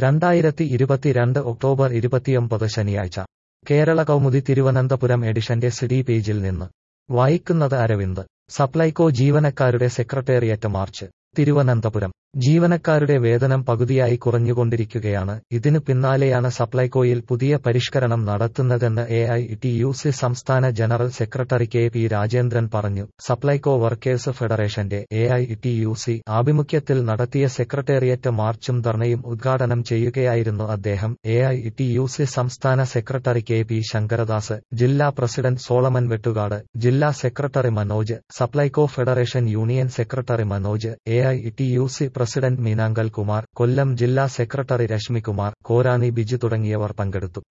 രണ്ടായിരത്തി ഇരുപത്തിരണ്ട് ഒക്ടോബർ ഇരുപത്തിയൊമ്പത് ശനിയാഴ്ച കേരള കൗമുദി തിരുവനന്തപുരം എഡിഷന്റെ സിഡി പേജിൽ നിന്ന് വായിക്കുന്നത് അരവിന്ദ് സപ്ലൈകോ ജീവനക്കാരുടെ സെക്രട്ടേറിയറ്റ് മാർച്ച് തിരുവനന്തപുരം ജീവനക്കാരുടെ വേതനം പകുതിയായി കുറഞ്ഞുകൊണ്ടിരിക്കുകയാണ് ഇതിനു പിന്നാലെയാണ് സപ്ലൈകോയിൽ പുതിയ പരിഷ്കരണം നടത്തുന്നതെന്ന് A I T U C സംസ്ഥാന general secretary K P Rajendran പറഞ്ഞു സപ്ലൈകോ വർക്കേഴ്സ് ഫെഡറേഷന്റെ A I T U C ആഭിമുഖ്യത്തിൽ നടത്തിയ സെക്രട്ടേറിയറ്റ് മാർച്ചും ധർണയും ഉദ്ഘാടനം ചെയ്യുകയായിരുന്നു അദ്ദേഹം A I T U C സംസ്ഥാന സെക്രട്ടറി കെ പി ശങ്കരദാസ് ജില്ലാ പ്രസിഡന്റ് സോളമൻ വെട്ടുകാട് ജില്ലാ secretary Manoj Supplyco federation union secretary Manoj A I T U C president Meenankal Kumar Kollam ജില്ലാ സെക്രട്ടറി രശ്മികുമാർ കോരാണി ബിജു തുടങ്ങിയവർ പങ്കെടുത്തു